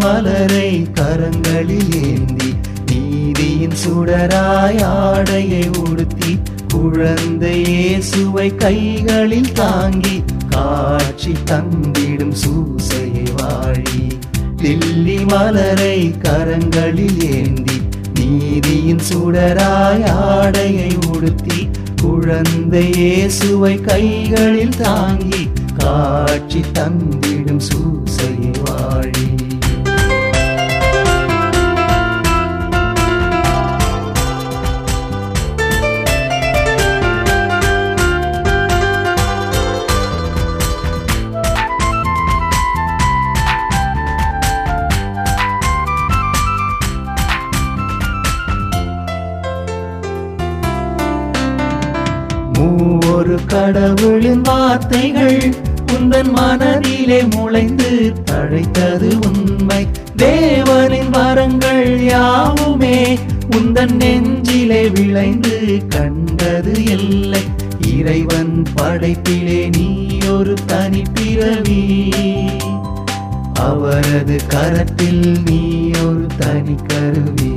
மலரை கரங்களில் ஏந்தி நீதியின் சுடராய் ஆடையை உடுத்தி குழந்தை இயேசுவை கைகளில் தாங்கி காட்சி தந்திடும் சூசையை வாழி தில்லி மலரை கரங்களில் ஏந்தி நீதியின் சுடராய் ஆடையை உடுத்தி குழந்தை இயேசுவை கைகளில் தாங்கி காட்சி தந்திடும் சூசையை வாழி மூவொரு கடவுளின் வார்த்தைகள் உந்தன் மனதிலே முளைந்து தழைத்தது உண்மை தேவனின் வரங்கள் யாவுமே உந்தன் நெஞ்சிலே விளைந்து கண்டது இல்லை இறைவன் படைப்பிலே நீ ஒரு தனிப்பிறவி அவரது கரத்தில் நீ ஒரு தனி கருவி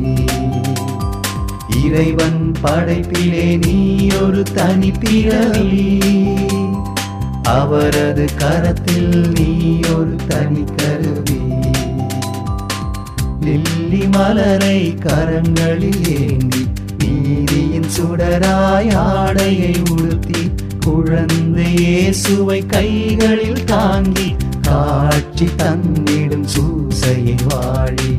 இறைவன் படைப்பிலே நீ ஒரு தனி பிறவி அவரது கரத்தில் நீ ஒரு தனி கருவி லில்லி மலரை கரங்களில் ஏந்தி நீதியின் சுடராய் ஆடையை உடுத்தி குழந்தை இயேசுவை கைகளில் தாங்கி காட்சி தந்திடும் சூசையை வாழி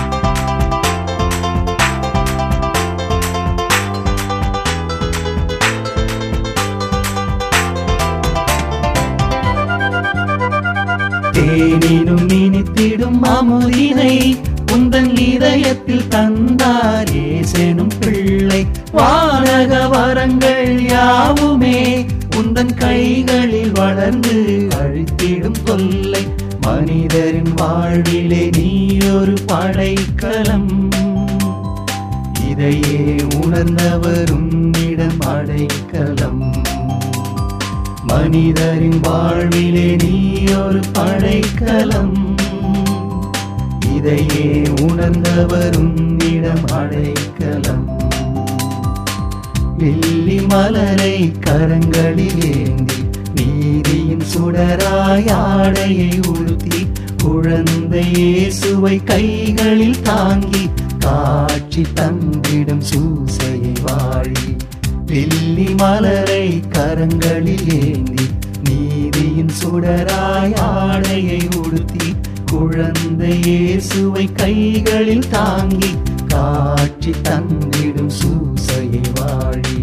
தேனினும் இனித்திடும் அமுதினை உந்தன் இதயத்தில் தந்தார் ஏசெனும் பிள்ளை வானக வரங்கள் யாவுமே உந்தன் கைகளில் வளர்ந்து அழித்திடும் தொல்லை மனிதரின் வாழ்விலே நீ ஒரு படைக்கலம் இதையே உணர்ந்தவரும் இடம் அடைக்கலம் மனிதரின் வாழ்விலே நீ ஒரு படைக்கலம் இதையே உணர்ந்தவரும் இடம் அடைக்கலம் வெள்ளி மலரை கரங்களில் ஏந்தி நீதியின் சுடராய் ஆடையை உடுத்தி குழந்தை இயேசுவை கைகளில் தாங்கி காட்சி தந்திடும் சூசையை வாழி வெள்ளி மலரை கரங்களில் ஏந்தி நீதியின் சுடராய் ஆடையை உடுத்தி குழந்தை இயேசுவை கைகளில் தாங்கி காட்சி தந்திடும் சூசையை வாழி